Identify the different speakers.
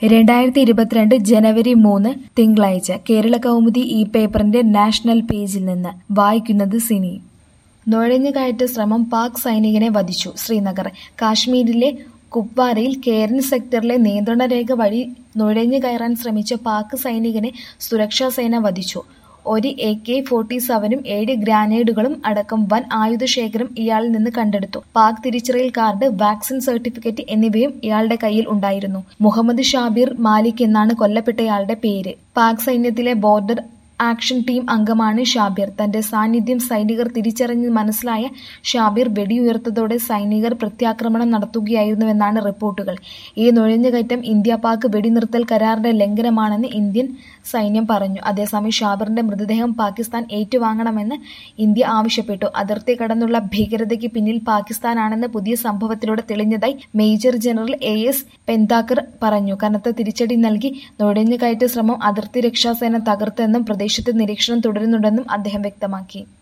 Speaker 1: രണ്ടായിരത്തി ഇരുപത്തിരണ്ട് ജനുവരി മൂന്ന് തിങ്കളാഴ്ച കേരള കൗമുദി ഈ പേപ്പറിന്റെ നാഷണൽ പേജിൽ നിന്ന് വായിക്കുന്നത് സിനി നുഴഞ്ഞുകയറ്റ ശ്രമം പാക് സൈനികനെ വധിച്ചു ശ്രീനഗർ കാശ്മീരിലെ കുപ്വാരയിൽ കേരൻ സെക്ടറിലെ നിയന്ത്രണ രേഖ വഴി നുഴഞ്ഞു കയറാൻ ശ്രമിച്ച പാക് സൈനികനെ സുരക്ഷാ സേന വധിച്ചു ഒരു എ കെ ഫോർട്ടി സെവനും ഏഴ് ഗ്രാനേഡുകളും അടക്കം വൻ ആയുധശേഖരം ഇയാളിൽ നിന്ന് കണ്ടെടുത്തു പാക് തിരിച്ചറിയൽ കാർഡ് വാക്സിൻ സർട്ടിഫിക്കറ്റ് എന്നിവയും ഇയാളുടെ കയ്യിൽ ഉണ്ടായിരുന്നു മുഹമ്മദ് ഷാബിർ മാലിക് എന്നാണ് കൊല്ലപ്പെട്ടയാളുടെ പേര് പാക് സൈന്യത്തിലെ ബോർഡർ ആക്ഷൻ ടീം അംഗമാണ് ഷാബിർ തന്റെ സാന്നിധ്യം സൈനികർ തിരിച്ചറിഞ്ഞ് മനസ്സിലായ ഷാബിർ വെടിയുയർത്തതോടെ സൈനികർ പ്രത്യാക്രമണം നടത്തുകയായിരുന്നുവെന്നാണ് റിപ്പോർട്ടുകൾ ഈ നുഴഞ്ഞുകയറ്റം ഇന്ത്യ പാക് വെടിനിർത്തൽ കരാറിന്റെ ലംഘനമാണെന്ന് ഇന്ത്യൻ സൈന്യം പറഞ്ഞു അതേസമയം ഷാബിറിന്റെ മൃതദേഹം പാകിസ്ഥാൻ ഏറ്റുവാങ്ങണമെന്ന് ഇന്ത്യ ആവശ്യപ്പെട്ടു അതിർത്തി കടന്നുള്ള ഭീകരതയ്ക്ക് പിന്നിൽ പാകിസ്ഥാനാണെന്ന് പുതിയ സംഭവത്തിലൂടെ തെളിഞ്ഞതായി major general A S Pendhakar പറഞ്ഞു കനത്ത തിരിച്ചടി നൽകി നുഴഞ്ഞുകയറ്റ ശ്രമം അതിർത്തി രക്ഷാസേന തകർത്തെന്നും പ്രദേശത്ത് നിരീക്ഷണം തുടരുന്നുണ്ടെന്നും അദ്ദേഹം വ്യക്തമാക്കി